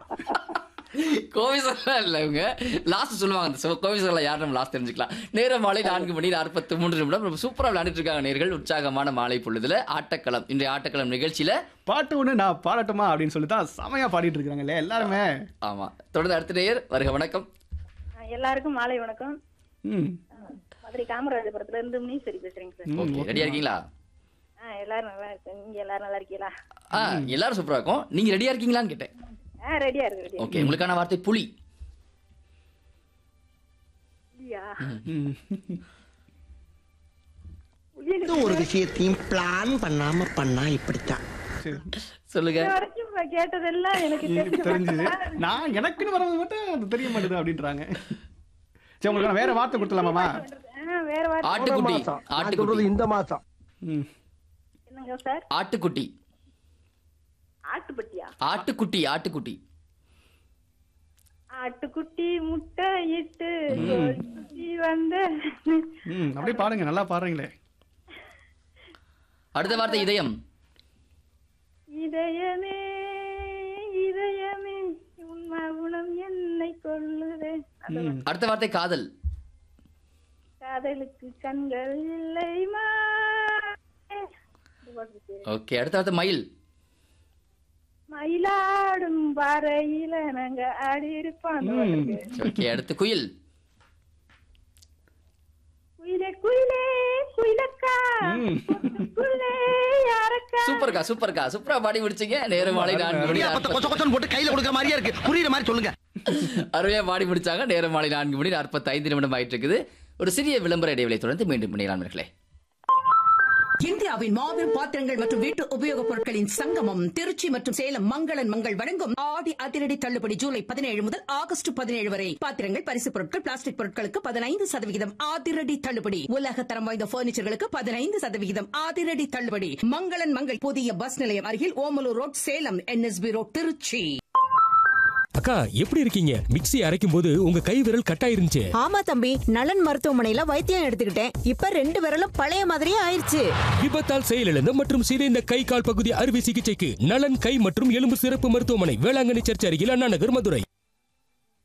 கோவிசர்லாம் இல்லை இவங்க லாஸ்ட் சொல்லுவாங்க அந்த சோ- கோவிசர்ல யார் நம்ம லாஸ்ட் தெரிஞ்சுக்கலாம் நேரம் மாலை நான்கு மணி நாற்பத்தி மூன்று நிமிடம் ரொம்ப சூப்பரா விளையாண்டுட்டு இருக்காங்க நேர்கள் உற்சாகமான மாலை பொழுதுல ஆட்டக்களம் இன்றைய ஆட்டக்களம் நிகழ்ச்சியில பாட்டு ஒன்று நான் பாடட்டுமா அப்படின்னு சொல்லி தான் செமையா பாடிட்டு இருக்காங்கல்ல எல்லாருமே ஆமா தொடர்ந்து அடுத்த நேயர் வருக வணக்கம் எல்லாருக்கும் மாலை வணக்கம் ம் மதுரை காமராஜபுரத்துல இருந்து முனீஸ்வரி பேசுறேங்க சார் ஓகே ரெடியா இருக்கீங்களா ஆ எல்லாரும் நல்லா இருக்கு நீங்க எல்லாரும் நல்லா இருக்கீங்களா ஆ எல்லாரும் சூப்பரா இருக்கும் நீங்க ரெடியா இருக்கீங்களான்னு கேட்டேன் ஆ ரெடியா இருக்கு ரெடியா ஓகே உங்களுக்கான வார்த்தை புலி இல்லையா ம். எந்த ஒரு விஷயத்தையும் பிளான் பண்ணாம பண்ணா இப்படித்தான் சரி சொல்லுங்க இது வரைக்கும் இப்ப கேட்டதெல்லாம் எனக்கு எனக்கு தெரிஞ்சது நான் எனக்குன்னு வரது மட்டும் அது தெரிய மாட்டேது அப்படின்றாங்க சரி உங்களுக்கு நான் வேற வார்த்தை கொடுத்துலாமாமா ஆ, வேற வார்த்தை ஆட்டுக்குட்டி மாசம் நான் ஆட்டுக்குட்டி சொல்றது இந்த மாசம் ம் என்னங்க சார் ஆட்டுக்குட்டி ஆட்டுப்பட்டியா ஆட்டுக்குட்டி ஆட்டுக்குட்டி ஆட்டுக்குட்டி முட்டை இட்டு குட்டி வந்த ம் அப்படியே பாடுங்க நல்லா பாடுறீங்களே அடுத்த வார்த்தை இதயம் இதயமே இதயமே உன் மகுணம் என்னை கொள்ளுதே அந்த ம் அடுத்த வார்த்தை காதல் காதலுக்கு கண்கள் இல்லை மா ஓகே அடுத்த வார்த்தை மயில் மயிலாடும் பாறையில நாங்க ஆடி இருப்போம் அந்த பாட்டு இருக்கு. ஓகே அடுத்து குயில் குயிலே குயிலே குயிலக்கா ம். குயிலே யாரக்கா சூப்பர்க்கா சூப்பர்க்கா சூப்பரா பாடி முடிச்சீங்க நேரம் மாலை நான்கு மணி பத்த கொச்ச கொச்சன்னு போட்டு கையில கொடுக்குற மாதிரியா இருக்கு புரியுற மாதிரி சொல்லுங்க அருமையா பாடி முடிச்சாங்க நேரம் மாலை நான்கு மணி நாற்பத்தி ஐந்து நிமிடம் ஆயிட்டு இருக்குது ஒரு சிறிய விளம்பர இடைவெளி தொடர்ந்து மீண்டும் இணையலாம் நேர்களே இந்தியாவின் மாபெரும் பாத்திரங்கள் மற்றும் வீட்டு உபயோகப் பொருட்களின் சங்கமம் திருச்சி மற்றும் சேலம் மங்களன் மங்கள் வழங்கும் ஆடி அதிரடி தள்ளுபடி ஜூலை பதினேழு முதல் ஆகஸ்ட் பதினேழு வரை பாத்திரங்கள் பரிசு பொருட்கள் பிளாஸ்டிக் பொருட்களுக்கு பதினைந்து சதவிகிதம் அதிரடி தள்ளுபடி உலக தரம் வாய்ந்த பர்னிச்சர்களுக்கு பதினைந்து சதவிகிதம் அதிரடி தள்ளுபடி மங்களன் மங்கள் புதிய பஸ் நிலையம் அருகில் Omalur road Salem NSP road Tiruchi அக்கா எப்படி இருக்கீங்க மிக்ஸி அரைக்கும் போது உங்க கை விரல் கட்டாயிருந்துச்சு ஆமா தம்பி நலன் மருத்துவமனையில வைத்தியம் எடுத்துக்கிட்டேன் இப்ப ரெண்டு விரலும் பழைய மாதிரியே ஆயிருச்சு விபத்தால் செயலிழந்த மற்றும் சிதைந்த கை கால் பகுதி அறுவை சிகிச்சைக்கு நலன் கை மற்றும் எலும்பு சிறப்பு மருத்துவமனை வேளாங்கண்ணி சர்ச் அருகில் அண்ணா நகர் மதுரை